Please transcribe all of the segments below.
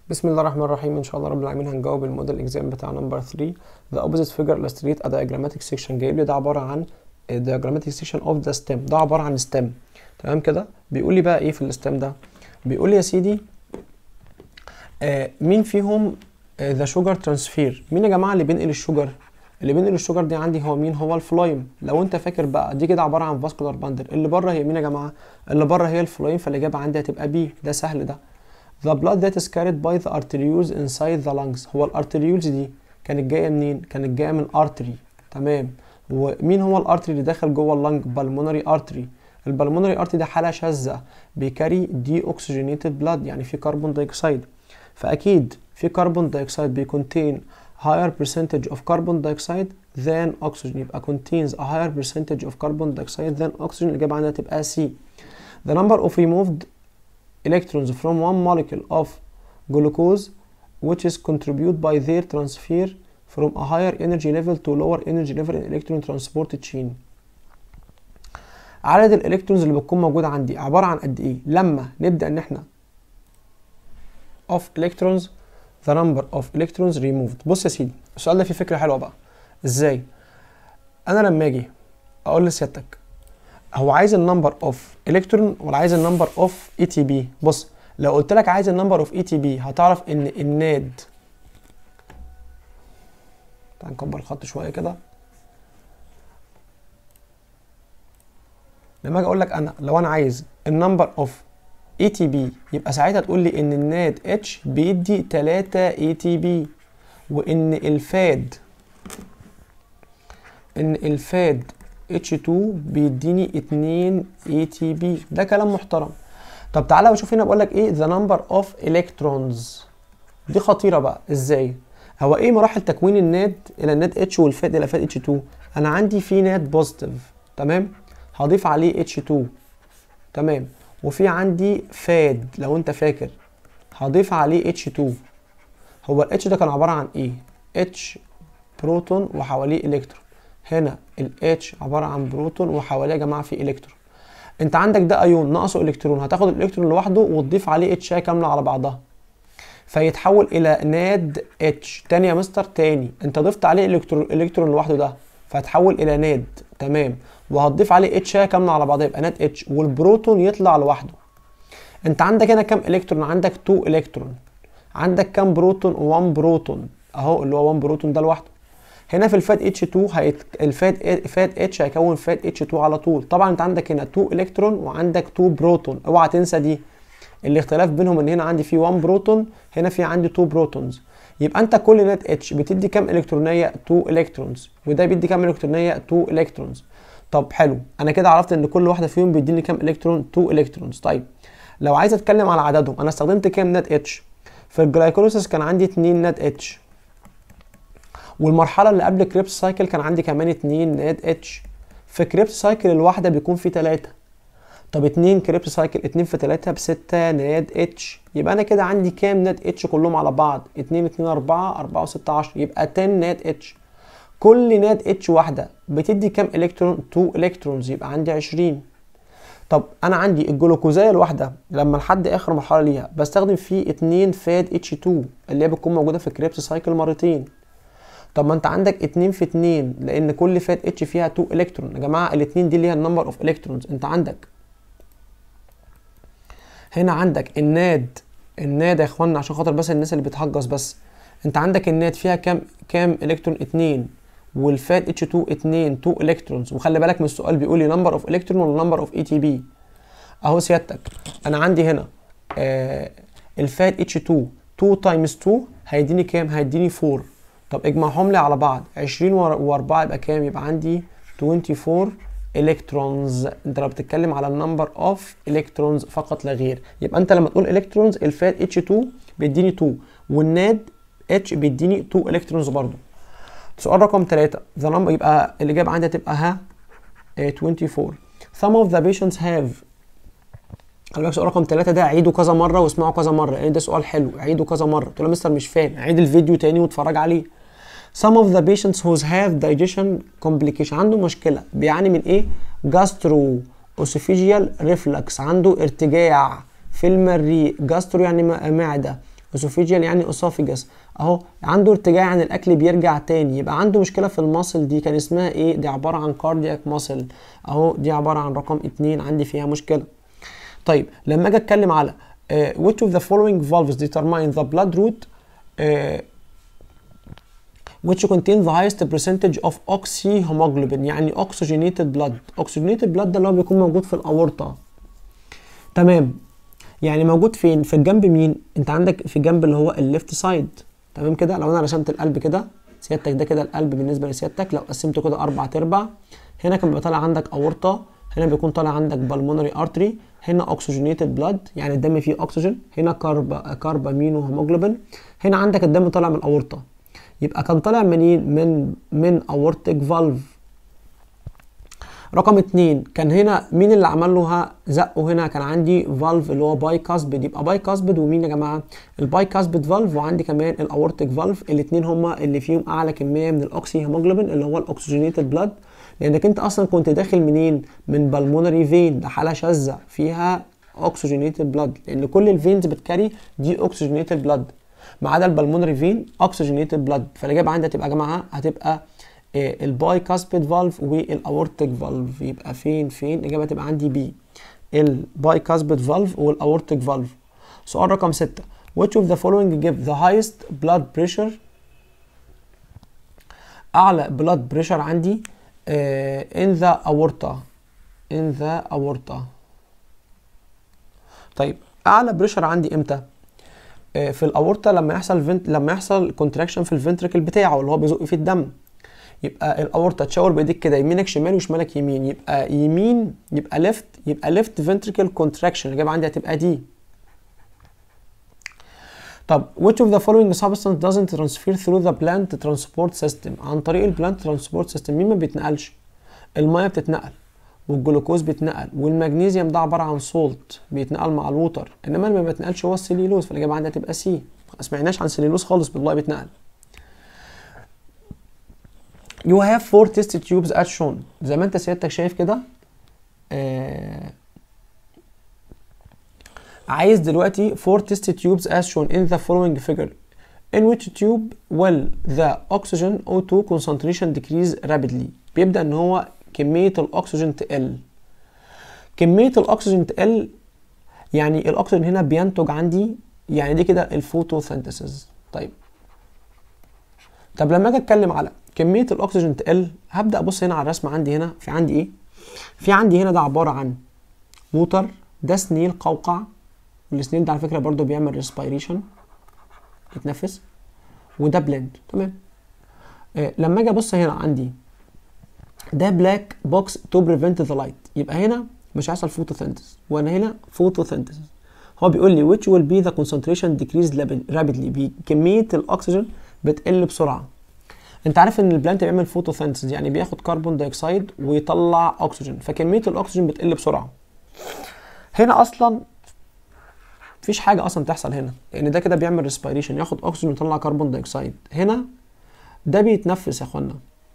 بسم الله الرحمن الرحيم ان شاء الله رب العالمين هنجاوب الموديل اكزام بتاع نمبر 3 the opposite figure illustrate a diagrammatic section جايب لي ده عباره عن diagrammatic section of the stem ده عباره عن stem تمام كده بيقول لي بقى ايه في الستم ده بيقول لي يا سيدي آه مين فيهم ذا شوجر ترانسفير مين يا جماعه اللي بينقل الشوجر اللي بينقل الشوجر دي عندي هو مين هو الفلايم لو انت فاكر بقى دي كده عباره عن فاسكولار باندل اللي بره هي مين يا جماعه اللي بره هي الفلايم فالاجابه عندي هتبقى بي ده سهل ده The blood that is carried by the arterioles inside the lungs هو الارتريولز دي كانت جايه منين؟ كانت جايه من ارتري تمام ومين هو الارتري اللي داخل جوه اللنج؟ بالمونري ارتري البلمونري ارتري ده حاله شاذه بيكاري دي اوكسجينيتد بلاد يعني في كربون دايوكسيد فاكيد في كربون دايوكسيد بيكونتين higher percentage of carbon dioxide than oxygen يبقى contains a higher percentage of carbon dioxide than oxygen الإجابة عندها تبقى C the number of removed electrons from one molecule of glucose which is contributed by their transfer from a higher energy level to lower energy level in electron transport chain عدد الالكترونز اللي بتكون موجوده عندي عباره عن قد ايه لما نبدا ان احنا of electrons the number of electrons removed بص يا سيدي السؤال ده فيه فكره حلوه بقى ازاي انا لما اجي اقول لسيادتك هو عايز النمبر اوف الكترون ولا عايز النمبر اوف اي تي بي بص لو قلت لك عايز النمبر اوف اي تي بي هتعرف ان الناد تعال نكبر الخط شويه كده لما اجي اقول لك انا لو انا عايز النمبر اوف اي تي بي يبقى ساعتها تقول لي ان الناد اتش بيدي 3 اي تي بي وان الفاد ان الفاد H2 بيديني 2 ATP ده كلام محترم طب تعالى بشوف هنا بقول لك ايه the number of electrons دي خطيرة بقى ازاي هو ايه مراحل تكوين الناد الى الناد H والفاد الى فاد H2 انا عندي في ناد بوزيتيف تمام هضيف عليه H2 تمام وفي عندي فاد لو انت فاكر هضيف عليه H2 هو ال H ده كان عبارة عن ايه H بروتون وحواليه الكترون هنا ال H عبارة عن بروتون وحواليه يا جماعة في إلكترون أنت عندك ده أيون ناقصه إلكترون هتاخد الإلكترون لوحده وتضيف عليه اتش كاملة على بعضها فيتحول إلى ناد اتش تاني يا مستر تاني أنت ضفت عليه إلكترون إلكترون لوحده ده فهتحول إلى ناد تمام وهتضيف عليه اتش كاملة على بعضها يبقى ناد اتش والبروتون يطلع لوحده أنت عندك هنا كام إلكترون عندك 2 إلكترون عندك كام بروتون 1 بروتون أهو اللي هو 1 بروتون ده لوحده هنا في الفات اتش 2 هيت... الفات فات اتش هيكون فات اتش 2 على طول طبعا انت عندك هنا 2 الكترون وعندك 2 بروتون اوعى تنسى دي الاختلاف بينهم ان هنا عندي في 1 بروتون هنا في عندي 2 بروتونز يبقى انت كل نات اتش بتدي كام الكترونيه 2 الكترونز وده بيدي كام الكترونيه 2 الكترونز طب حلو انا كده عرفت ان كل واحده فيهم بيديني كام الكترون 2 الكترونز طيب لو عايز اتكلم على عددهم انا استخدمت كام نات اتش في الجلايكوليسيس كان عندي 2 نات اتش والمرحله اللي قبل كريبس سايكل كان عندي كمان 2 ناد اتش في كريبس سايكل الواحده بيكون في 3 طب 2 كريبس سايكل 2 في 3 ب 6 ناد اتش يبقى انا كده عندي كام ناد اتش كلهم على بعض 2 2 4 4 و6 10 يبقى 10 ناد اتش كل ناد اتش واحده بتدي كام الكترون 2 الكترونز يبقى عندي 20 طب انا عندي الجلوكوزايه الواحده لما لحد اخر مرحله ليها بستخدم فيه 2 فاد اتش 2 اللي هي بتكون موجوده في كريبس سايكل مرتين طب ما انت عندك 2 في 2 لان كل فات اتش فيها 2 الكترون يا جماعه الاثنين دي اللي هي النمبر اوف الكترونز انت عندك هنا عندك الناد الناد يا اخوانا عشان خاطر بس الناس اللي بتهجص بس انت عندك الناد فيها كام كام الكترون 2 والفات اتش 2 2 2 الكترونز وخلي بالك من السؤال بيقول لي نمبر اوف الكترون ولا نمبر اوف اي تي بي اهو سيادتك انا عندي هنا آه الفات اتش 2 2 تايمز 2 هيديني كام هيديني 4 طب اجمعهم لي على بعض 20 و4 يبقى كام يبقى عندي 24 الكترونز انت لو بتتكلم على النمبر اوف الكترونز فقط لا غير يبقى انت لما تقول الكترونز الفات اتش 2 بيديني 2 والناد اتش بيديني 2 الكترونز برضو سؤال رقم 3 ذا نمبر يبقى الاجابه عندي هتبقى ها 24 some of the patients have خلي بالك سؤال رقم 3 ده عيده كذا مره واسمعه كذا مره لان يعني ده سؤال حلو عيده كذا مره تقول له مستر مش فاهم عيد الفيديو تاني واتفرج عليه some of the patients who have digestion complication عنده مشكله بيعاني من ايه جاسترو اوسوفيجيال ريفلكس عنده ارتجاع في المريء جاسترو يعني معده اسوفيجيال يعني اسوفيجاس اهو عنده ارتجاع عن الاكل بيرجع تاني يبقى عنده مشكله في الماسل دي كان اسمها ايه دي عباره عن كاردياك ماسل اهو دي عباره عن رقم اتنين عندي فيها مشكله طيب لما اجي اتكلم على uh, which of the following valves determine the blood route uh, which contain the highest percentage of oxyhemoglobin يعني oxygenated blood oxygenated blood ده اللي هو بيكون موجود في الاورطه تمام يعني موجود فين في الجنب مين انت عندك في الجنب اللي هو الليفت سايد تمام كده لو انا رسمت القلب كده سيادتك ده كده القلب بالنسبه لسيادتك لو قسمته كده اربع ارباع هنا كان بيبقى طالع عندك اورطه هنا بيكون طالع عندك بالمونري ارتري هنا اوكسجينيتد بلاد يعني الدم فيه اكسجين هنا كارب كاربامينو هيموجلوبين هنا عندك الدم طالع من الاورطه يبقى كان طالع منين من من اورتيك فالف رقم اتنين كان هنا مين اللي عمل له زقه هنا كان عندي فالف اللي هو باي كاسبد يبقى باي كاسبد ومين يا جماعه الباي كاسبد فالف وعندي كمان الاورتيك فالف الاثنين هما اللي فيهم اعلى كميه من الاوكسي هيموجلوبين اللي هو الاكسجينيتد بلاد لانك انت اصلا كنت داخل منين من بالمونري فين ده حاله شاذه فيها اوكسجينيتد بلاد لان كل الفينز بتكاري دي اوكسجينيتد بلاد ما عدا البالمونري فين اوكسجينيتد بلاد فالاجابه عندي هتبقى يا جماعه هتبقى الباي كاسبيد فالف والاورتيك فالف يبقى فين فين الاجابه تبقى عندي بي الباي كاسبيد فالف والاورتيك فالف سؤال رقم 6 which of the following give the highest blood pressure اعلى blood pressure عندي uh, in the aorta in the aorta طيب اعلى بريشر عندي امتى uh, في الاورطه لما يحصل فنت لما يحصل كونتراكشن في الفنتركل بتاعه اللي هو بيزق فيه الدم يبقى الاورطه تشاور بايديك كده يمينك شمال وشمالك يمين يبقى يمين يبقى ليفت يبقى ليفت فنتركل كونتراكشن الاجابه عندي هتبقى دي طب which of the following substance doesn't transfer through the plant transport system عن طريق البلانت ترانسبورت سيستم مين ما بيتنقلش الميه بتتنقل والجلوكوز بيتنقل والمغنيسيوم ده عباره عن سولت بيتنقل مع الووتر انما اللي ما بيتنقلش هو السليلوز فالاجابه عندي هتبقى سي ما سمعناش عن سليلوز خالص بالله بيتنقل you have four test tubes as shown زي ما انت سيادتك شايف كده آه عايز دلوقتي four test tubes as shown in the following figure in which tube will the oxygen O2 concentration decrease rapidly بيبدأ ان هو كمية الاكسجين تقل كمية الاكسجين تقل يعني الاكسجين هنا بينتج عندي يعني دي كده الفوتوسينثيسيس طيب طب لما اجي اتكلم على كميه الاكسجين تقل هبدا ابص هنا على الرسمه عندي هنا في عندي ايه في عندي هنا ده عباره عن ووتر ده سنيل قوقع والسنيل ده على فكره برضو بيعمل ريسبيريشن يتنفس وده بلند تمام آه لما اجي ابص هنا عندي ده بلاك بوكس تو بريفنت ذا لايت يبقى هنا مش هيحصل فوتوسينثيس وانا هنا فوتوسينثيس هو بيقول لي which will be the concentration decreased rapidly كميه الاكسجين بتقل بسرعه انت عارف ان البلانت بيعمل فوتوسينثيسيس يعني بياخد كربون دايوكسيد ويطلع اكسجين فكميه الاكسجين بتقل بسرعه هنا اصلا مفيش حاجه اصلا تحصل هنا لان ده كده بيعمل ريسبيريشن ياخد اكسجين ويطلع كربون دايوكسيد هنا ده بيتنفس يا اخوانا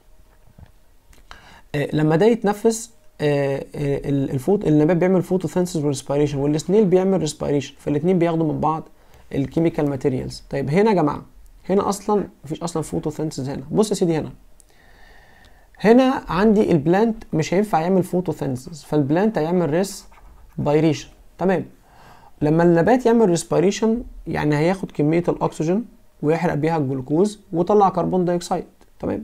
آه لما ده يتنفس آه الفوت النبات بيعمل فوتوسينثيسيس وريسبيريشن والسنيل بيعمل ريسبيريشن فالاثنين بياخدوا من بعض الكيميكال ماتيريالز طيب هنا يا جماعه هنا اصلا مفيش اصلا فوتوسينثيسيس هنا بص يا سيدي هنا هنا عندي البلانت مش هينفع يعمل فوتوسينثيسيس فالبلانت هيعمل ريسبيريشن تمام لما النبات يعمل ريسبيريشن يعني هياخد كميه الاكسجين ويحرق بيها الجلوكوز ويطلع كربون دايوكسيد تمام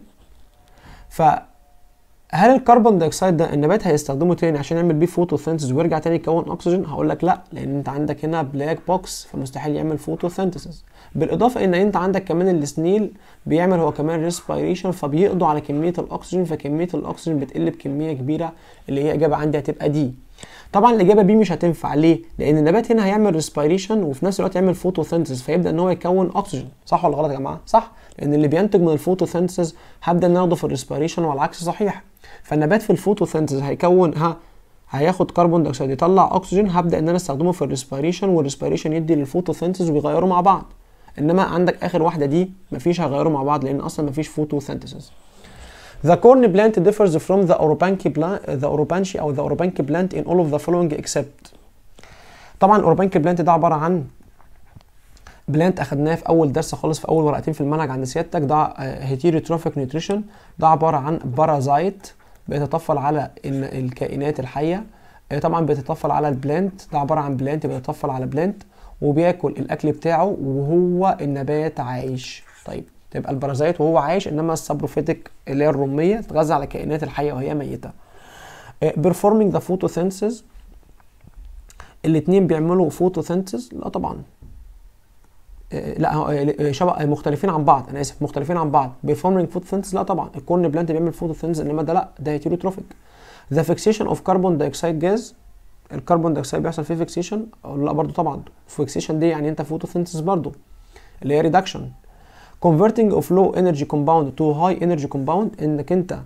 فهل الكربون دايوكسيد ده النبات هيستخدمه تاني عشان يعمل بيه فوتوسينثيسيس ويرجع تاني يكون اكسجين هقول لك لا لان انت عندك هنا بلاك بوكس فمستحيل يعمل فوتوسينثيسيس بالاضافه ان انت عندك كمان السنيل بيعمل هو كمان ريسبيريشن فبيقضوا على كميه الاكسجين فكميه الاكسجين بتقل بكميه كبيره اللي هي اجابه عندي هتبقى دي طبعا الاجابه بي مش هتنفع ليه لان النبات هنا هيعمل ريسبيريشن وفي نفس الوقت يعمل فوتوسينثيسيس فيبدا ان هو يكون اكسجين صح ولا غلط يا جماعه صح لان اللي بينتج من الفوتوسينثيسيس هبدا ان اخده في الريسبيريشن والعكس صحيح فالنبات في الفوتوسينثيسيس هيكون ها هياخد كربون دايوكسيد يطلع اكسجين هبدا ان انا استخدمه في الريسبيريشن والريسبيريشن يدي للفوتوسينثيسيس وبيغيروا مع بعض انما عندك اخر واحده دي مفيش هيغيروا مع بعض لان اصلا مفيش فوتوسينثيسيس The corn plant differs from the Orobanchi plant, the Orobanchi أو the Orobanchi plant in all of the following except طبعا الأوروبانكي بلانت ده عبارة عن بلانت اخدناه في اول درس خالص في اول ورقتين في المنهج عند سيادتك ده هيتيروتروفيك نيوتريشن ده عباره عن بارازايت بيتطفل على الكائنات الحيه طبعا بيتطفل على البلانت ده عباره عن بلانت بيتطفل على بلانت وبياكل الاكل بتاعه وهو النبات عايش طيب تبقى البارازايت وهو عايش انما السبروفيتك اللي هي الرميه تتغذى على الكائنات الحيه وهي ميته performing the photosynthesis الاثنين بيعملوا فوتوسينثيز لا طبعا لا شبه مختلفين عن بعض انا اسف مختلفين عن بعض بيرفورمينج فوتوسينثيز لا طبعا الكورن بلانت بيعمل فوتوسينثيز انما ده لا ده هيتيروتروفيك ذا فيكسيشن اوف كربون دايوكسيد جاز الكربون دايوكسيد بيحصل فيه فيكسيشن لا برضو طبعا فيكسيشن دي يعني انت فوتوسينثيز برضو اللي هي ريدكشن converting of low energy compound to high energy compound انك انت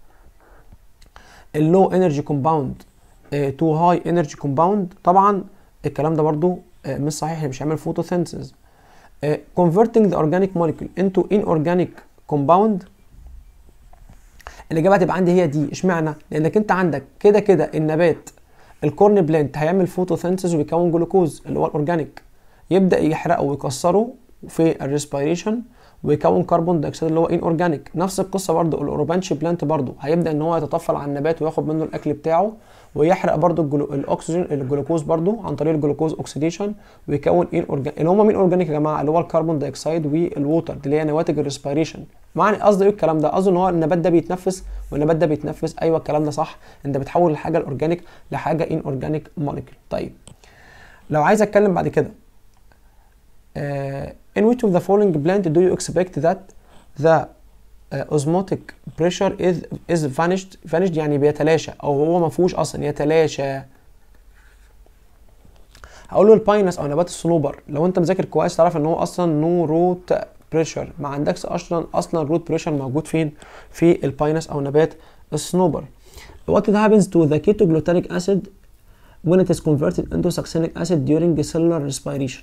اللو انرجي كومباوند تو هاي انرجي كومباوند طبعا الكلام ده برضو uh, مش صحيح مش هيعمل فوتوسينثيز uh, converting the organic molecule into inorganic compound الاجابه هتبقى عندي هي دي اشمعنى لانك انت عندك كده كده النبات الكورن بلانت هيعمل فوتوسينثيز ويكون جلوكوز اللي هو الاورجانيك يبدا يحرقه ويكسره في الريسبيريشن ويكون كربون دايوكسيد اللي هو ان اورجانيك نفس القصه برضو الاوروبانش بلانت برضو هيبدا ان هو يتطفل على النبات وياخد منه الاكل بتاعه ويحرق برضو الجلو... الاكسجين الجلوكوز برضو عن طريق الجلوكوز اوكسيديشن ويكون ان اورجانيك اللي هم مين اورجانيك يا جماعه اللي هو الكربون دايوكسيد والووتر دي اللي هي نواتج الريسبيريشن معنى قصدي ايه الكلام ده قصدي ان هو النبات ده بيتنفس والنبات ده بيتنفس ايوه الكلام ده صح انت بتحول الحاجه الاورجانيك لحاجه ان اورجانيك موليكيول طيب لو عايز اتكلم بعد كده uh, in which of the following plant do you expect that the uh, osmotic pressure is is vanished vanished يعني بيتلاشى او هو ما فيهوش اصلا يتلاشى هقول له الباينس او نبات الصنوبر لو انت مذاكر كويس تعرف ان هو اصلا نو روت بريشر ما عندكش اصلا اصلا روت بريشر موجود فين في الباينس او نبات الصنوبر what happens to the ketoglutaric acid when it is converted into succinic acid during the cellular respiration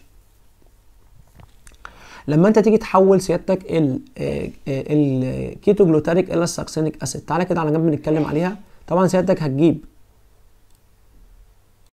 لما انت تيجي تحول سيادتك الكيتو جلوتاريك الى الساكسينيك اسيد تعالى كده على جنب نتكلم عليها طبعا سيادتك هتجيب